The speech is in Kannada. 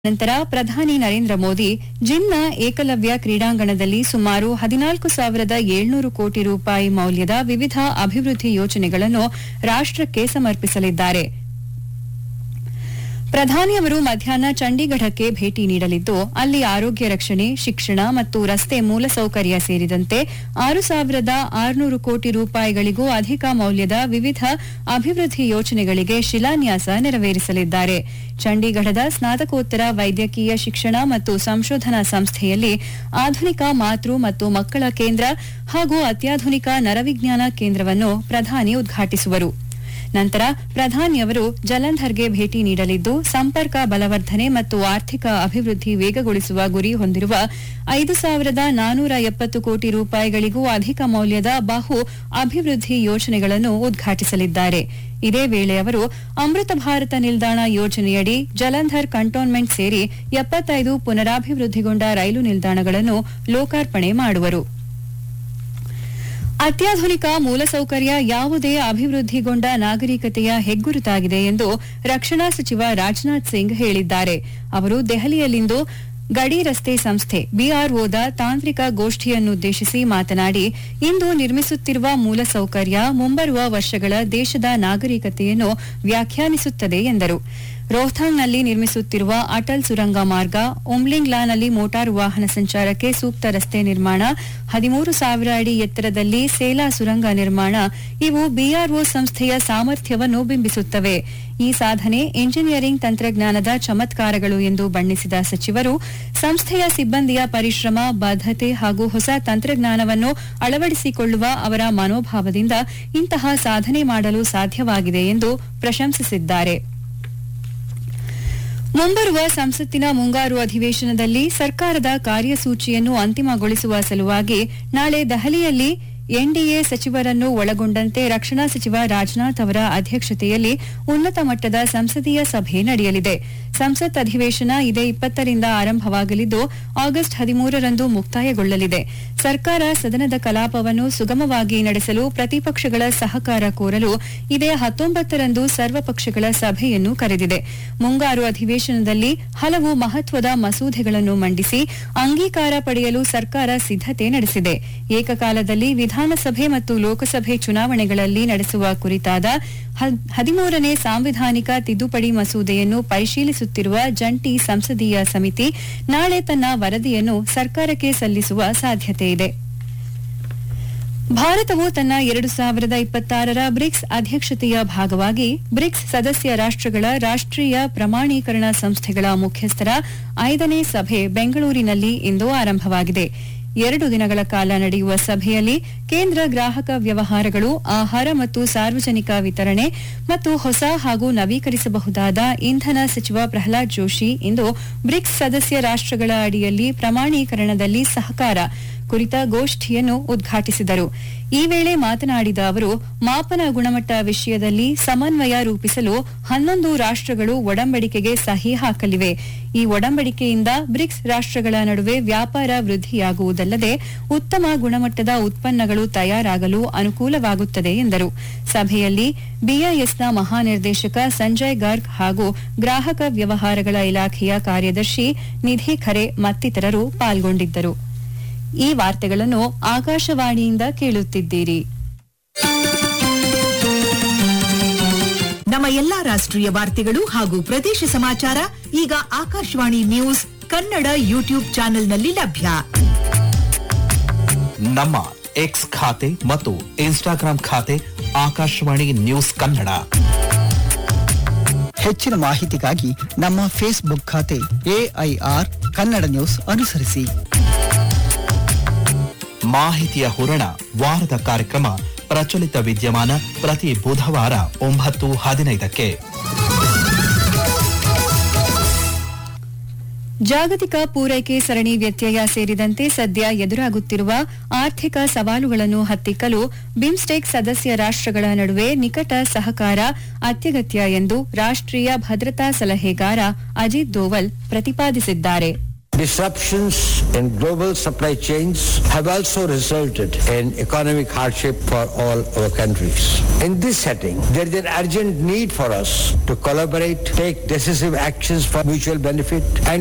ನಂತರ ಪ್ರಧಾನಿ ನರೇಂದ್ರ ಮೋದಿ ಜಿನ್ನ ಏಕಲವ್ಯ ಕ್ರೀಡಾಂಗಣದಲ್ಲಿ ಸುಮಾರು ಹದಿನಾಲ್ಕು ಸಾವಿರದ ಏಳ್ನೂರು ಕೋಟಿ ರೂಪಾಯಿ ಮೌಲ್ಯದ ವಿವಿಧ ಅಭಿವೃದ್ಧಿ ಯೋಜನೆಗಳನ್ನು ರಾಷ್ಟಕ್ಕೆ ಸಮರ್ಪಿಸಲಿದ್ದಾರೆ ಪ್ರಧಾನಿ ಅವರು ಮಧ್ಯಾಹ್ನ ಚಂಡೀಗಢಕ್ಕೆ ಭೇಟಿ ನೀಡಲಿದ್ದು ಅಲ್ಲಿ ಆರೋಗ್ಯ ರಕ್ಷಣೆ ಶಿಕ್ಷಣ ಮತ್ತು ರಸ್ತೆ ಮೂಲಸೌಕರ್ಯ ಸೇರಿದಂತೆ ಆರು ಸಾವಿರದ ಆರುನೂರು ಕೋಟಿ ರೂಪಾಯಿಗಳಿಗೂ ಅಧಿಕ ಮೌಲ್ಯದ ವಿವಿಧ ಅಭಿವೃದ್ಧಿ ಯೋಜನೆಗಳಿಗೆ ಶಿಲಾನ್ಯಾಸ ನೆರವೇರಿಸಲಿದ್ದಾರೆ ಚಂಡೀಗಢದ ಸ್ನಾತಕೋತ್ತರ ವೈದ್ಯಕೀಯ ಶಿಕ್ಷಣ ಮತ್ತು ಸಂಶೋಧನಾ ಸಂಸ್ಥೆಯಲ್ಲಿ ಆಧುನಿಕ ಮಾತೃ ಮತ್ತು ಮಕ್ಕಳ ಕೇಂದ್ರ ಹಾಗೂ ಅತ್ಯಾಧುನಿಕ ನರವಿಜ್ಞಾನ ಕೇಂದ್ರವನ್ನು ಪ್ರಧಾನಿ ಉದ್ಘಾಟಿಸುವರು ನಂತರ ಪ್ರಧಾನಿಯವರು ಜಲಂಧರ್ಗೆ ಭೇಟಿ ನೀಡಲಿದ್ದು ಸಂಪರ್ಕ ಬಲವರ್ಧನೆ ಮತ್ತು ಆರ್ಥಿಕ ಅಭಿವೃದ್ಧಿ ವೇಗಗೊಳಿಸುವ ಗುರಿ ಹೊಂದಿರುವ ಐದು ಸಾವಿರದ ನಾನೂರ ಎಪ್ಪತ್ತು ಕೋಟಿ ರೂಪಾಯಿಗಳಿಗೂ ಅಧಿಕ ಮೌಲ್ಯದ ಬಹು ಅಭಿವೃದ್ಧಿ ಯೋಜನೆಗಳನ್ನು ಉದ್ಘಾಟಿಸಲಿದ್ದಾರೆ ಇದೇ ವೇಳೆ ಅವರು ಅಮೃತ ಭಾರತ ನಿಲ್ದಾಣ ಯೋಜನೆಯಡಿ ಜಲಂಧರ್ ಕಂಟೋನ್ಮೆಂಟ್ ಸೇರಿ ಎಪ್ಪತ್ತೈದು ಪುನರಾಭಿವೃದ್ಧಿಗೊಂಡ ರೈಲು ನಿಲ್ದಾಣಗಳನ್ನು ಲೋಕಾರ್ಪಣೆ ಮಾಡುವರು ಅತ್ಯಾಧುನಿಕ ಮೂಲಸೌಕರ್ಯ ಯಾವುದೇ ಅಭಿವೃದ್ಧಿಗೊಂಡ ನಾಗರಿಕತೆಯ ಹೆಗ್ಗುರುತಾಗಿದೆ ಎಂದು ರಕ್ಷಣಾ ಸಚಿವ ರಾಜನಾಥ್ ಸಿಂಗ್ ಹೇಳಿದ್ದಾರೆ ಅವರು ದೆಹಲಿಯಲ್ಲಿಂದು ಗಡಿ ರಸ್ತೆ ಸಂಸ್ಥೆ ಬಿಆರ್ಒದ ತಾಂತ್ರಿಕ ಗೋಷ್ಠಿಯನ್ನುದ್ದೇಶಿಸಿ ಮಾತನಾಡಿ ಇಂದು ನಿರ್ಮಿಸುತ್ತಿರುವ ಮೂಲಸೌಕರ್ಯ ಮುಂಬರುವ ವರ್ಷಗಳ ದೇಶದ ನಾಗರಿಕತೆಯನ್ನು ವ್ಯಾಖ್ಯಾನಿಸುತ್ತದೆ ಎಂದರು ರೋಹ್ತಾಂಗ್ನಲ್ಲಿ ನಿರ್ಮಿಸುತ್ತಿರುವ ಅಟಲ್ ಸುರಂಗ ಮಾರ್ಗ ಉಮ್ಲಿಂಗ್ಲಾನಲ್ಲಿ ಮೋಟಾರು ವಾಹನ ಸಂಚಾರಕ್ಕೆ ಸೂಕ್ತ ರಸ್ತೆ ನಿರ್ಮಾಣ ಹದಿಮೂರು ಸಾವಿರ ಅಡಿ ಎತ್ತರದಲ್ಲಿ ಸೇಲಾ ಸುರಂಗ ನಿರ್ಮಾಣ ಇವು ಬಿಆರ್ಒ ಸಂಸ್ಥೆಯ ಸಾಮರ್ಥ್ಯವನ್ನು ಬಿಂಬಿಸುತ್ತವೆ ಈ ಸಾಧನೆ ಎಂಜಿನಿಯರಿಂಗ್ ತಂತ್ರಜ್ಞಾನದ ಚಮತ್ಕಾರಗಳು ಎಂದು ಬಣ್ಣಿಸಿದ ಸಚಿವರು ಸಂಸ್ಥೆಯ ಸಿಬ್ಬಂದಿಯ ಪರಿಶ್ರಮ ಬದ್ಧತೆ ಹಾಗೂ ಹೊಸ ತಂತ್ರಜ್ಞಾನವನ್ನು ಅಳವಡಿಸಿಕೊಳ್ಳುವ ಅವರ ಮನೋಭಾವದಿಂದ ಇಂತಹ ಸಾಧನೆ ಮಾಡಲು ಸಾಧ್ಯವಾಗಿದೆ ಎಂದು ಪ್ರಶಂಸಿಸಿದ್ದಾರೆ ಮುಂಬರುವ ಸಂಸತ್ತಿನ ಮುಂಗಾರು ಅಧಿವೇಶನದಲ್ಲಿ ಸರ್ಕಾರದ ಕಾರ್ಯಸೂಚಿಯನ್ನು ಅಂತಿಮಗೊಳಿಸುವ ಸಲುವಾಗಿ ನಾಳೆ ದೆಹಲಿಯಲ್ಲಿ ಎನ್ಡಿಎ ಸಚಿವರನ್ನು ಒಳಗೊಂಡಂತೆ ರಕ್ಷಣಾ ಸಚಿವ ರಾಜನಾಥ್ ಅವರ ಅಧ್ಯಕ್ಷತೆಯಲ್ಲಿ ಉನ್ನತ ಮಟ್ಟದ ಸಂಸದೀಯ ಸಭೆ ನಡೆಯಲಿದೆ ಸಂಸತ್ ಅಧಿವೇಶನ ಇದೇ ಇಪ್ಪತ್ತರಿಂದ ಆರಂಭವಾಗಲಿದ್ದು ಆಗಸ್ಟ್ ಹದಿಮೂರರಂದು ಮುಕ್ತಾಯಗೊಳ್ಳಲಿದೆ ಸರ್ಕಾರ ಸದನದ ಕಲಾಪವನ್ನು ಸುಗಮವಾಗಿ ನಡೆಸಲು ಪ್ರತಿಪಕ್ಷಗಳ ಸಹಕಾರ ಕೋರಲು ಇದೇ ಹತ್ತೊಂಬತ್ತರಂದು ಸರ್ವಪಕ್ಷಗಳ ಸಭೆಯನ್ನು ಕರೆದಿದೆ ಮುಂಗಾರು ಅಧಿವೇಶನದಲ್ಲಿ ಹಲವು ಮಹತ್ವದ ಮಸೂದೆಗಳನ್ನು ಮಂಡಿಸಿ ಅಂಗೀಕಾರ ಪಡೆಯಲು ಸರ್ಕಾರ ಸಿದ್ದತೆ ನಡೆಸಿದೆ ಏಕಕಾಲದಲ್ಲಿ ವಿಧಾನಸಭೆ ಮತ್ತು ಲೋಕಸಭೆ ಚುನಾವಣೆಗಳಲ್ಲಿ ನಡೆಸುವ ಕುರಿತಾದ ಹದಿಮೂರನೇ ಸಾಂವಿಧಾನಿಕ ತಿದ್ದುಪಡಿ ಮಸೂದೆಯನ್ನು ಪರಿಶೀಲಿಸುತ್ತಿರುವ ಜಂಟಿ ಸಂಸದೀಯ ಸಮಿತಿ ನಾಳೆ ತನ್ನ ವರದಿಯನ್ನು ಸರ್ಕಾರಕ್ಕೆ ಸಲ್ಲಿಸುವ ಸಾಧ್ಯತೆಯಿದೆ ಭಾರತವು ತನ್ನ ಎರಡು ಸಾವಿರದ ಇಪ್ಪತ್ತಾರರ ಬ್ರಿಕ್ಸ್ ಅಧ್ಯಕ್ಷತೆಯ ಭಾಗವಾಗಿ ಬ್ರಿಕ್ಸ್ ಸದಸ್ಯ ರಾಷ್ಟಗಳ ರಾಷ್ಟೀಯ ಪ್ರಮಾಣೀಕರಣ ಸಂಸ್ಥೆಗಳ ಮುಖ್ಯಸ್ಥರ ಐದನೇ ಸಭೆ ಬೆಂಗಳೂರಿನಲ್ಲಿ ಇಂದು ಆರಂಭವಾಗಿದೆ ಎರಡು ದಿನಗಳ ಕಾಲ ನಡೆಯುವ ಸಭೆಯಲ್ಲಿ ಕೇಂದ್ರ ಗ್ರಾಹಕ ವ್ಯವಹಾರಗಳು ಆಹಾರ ಮತ್ತು ಸಾರ್ವಜನಿಕ ವಿತರಣೆ ಮತ್ತು ಹೊಸ ಹಾಗೂ ನವೀಕರಿಸಬಹುದಾದ ಇಂಧನ ಸಚಿವ ಪ್ರಹ್ಲಾದ್ ಜೋಶಿ ಇಂದು ಬ್ರಿಕ್ಸ್ ಸದಸ್ಯ ರಾಷ್ಟಗಳ ಅಡಿಯಲ್ಲಿ ಪ್ರಮಾಣೀಕರಣದಲ್ಲಿ ಸಹಕಾರ ಕುರಿತ ಗೋಷ್ಠಿಯನ್ನು ಉದ್ಘಾಟಿಸಿದರು ಈ ವೇಳೆ ಮಾತನಾಡಿದ ಅವರು ಮಾಪನ ಗುಣಮಟ್ಟ ವಿಷಯದಲ್ಲಿ ಸಮನ್ವಯ ರೂಪಿಸಲು ಹನ್ನೊಂದು ರಾಷ್ಟಗಳು ಒಡಂಬಡಿಕೆಗೆ ಸಹಿ ಹಾಕಲಿವೆ ಈ ಒಡಂಬಡಿಕೆಯಿಂದ ಬ್ರಿಕ್ಸ್ ರಾಷ್ಟಗಳ ನಡುವೆ ವ್ಯಾಪಾರ ವೃದ್ಧಿಯಾಗುವುದಲ್ಲದೆ ಉತ್ತಮ ಗುಣಮಟ್ಟದ ಉತ್ಪನ್ನಗಳು ತಯಾರಾಗಲು ಅನುಕೂಲವಾಗುತ್ತದೆ ಎಂದರು ಸಭೆಯಲ್ಲಿ ಬಿಐಎಸ್ನ ಮಹಾನಿರ್ದೇಶಕ ಸಂಜಯ್ ಗರ್ಗ್ ಹಾಗೂ ಗ್ರಾಹಕ ವ್ಯವಹಾರಗಳ ಇಲಾಖೆಯ ಕಾರ್ಯದರ್ಶಿ ನಿಧಿ ಖರೆ ಮತ್ತಿತರರು ಪಾಲ್ಗೊಂಡಿದ್ದರು ಈ ವಾರ್ತೆಗಳನ್ನು ಆಕಾಶವಾಣಿಯಿಂದ ಕೇಳುತ್ತಿದ್ದೀರಿ ನಮ್ಮ ಎಲ್ಲಾ ರಾಷ್ಟ್ರೀಯ ವಾರ್ತೆಗಳು ಹಾಗೂ ಪ್ರದೇಶ ಸಮಾಚಾರ ಈಗ ಆಕಾಶವಾಣಿ ನ್ಯೂಸ್ ಕನ್ನಡ ಯೂಟ್ಯೂಬ್ ಚಾನೆಲ್ನಲ್ಲಿ ಲಭ್ಯ ನಮ್ಮ ಎಕ್ಸ್ ಖಾತೆ ಮತ್ತು ಇನ್ಸ್ಟಾಗ್ರಾಂ ಖಾತೆ ಆಕಾಶವಾಣಿ ನ್ಯೂಸ್ ಕನ್ನಡ ಹೆಚ್ಚಿನ ಮಾಹಿತಿಗಾಗಿ ನಮ್ಮ ಫೇಸ್ಬುಕ್ ಖಾತೆ ಎಐಆರ್ ಕನ್ನಡ ನ್ಯೂಸ್ ಅನುಸರಿಸಿ ಮಾಹಿತಿಯ ಹೂರಣ ವಾರದ ಕಾರ್ಯಕ್ರಮ ಪ್ರಚಲಿತ ವಿದ್ಯಮಾನ ಪ್ರತಿ ಬುಧವಾರ ಒಂಬತ್ತು ಹದಿನೈದಕ್ಕೆ ಜಾಗತಿಕ ಪೂರೈಕೆ ಸರಣಿ ವ್ಯತ್ಯಯ ಸೇರಿದಂತೆ ಸದ್ಯ ಎದುರಾಗುತ್ತಿರುವ ಆರ್ಥಿಕ ಸವಾಲುಗಳನ್ನು ಹತ್ತಿಕ್ಕಲು ಬಿಮ್ಸ್ಟೆಕ್ ಸದಸ್ಯ ರಾಷ್ಟಗಳ ನಡುವೆ ನಿಕಟ ಸಹಕಾರ ಅತ್ಯಗತ್ಯ ಎಂದು ರಾಷ್ಟೀಯ ಭದ್ರತಾ ಸಲಹೆಗಾರ ಅಜಿತ್ ದೋವಲ್ ಪ್ರತಿಪಾದಿಸಿದ್ದಾರೆ Disruptions in global supply chains have also resulted in economic hardship for all our countries. In this setting, there is an urgent need for us to collaborate, take decisive actions for mutual benefit, and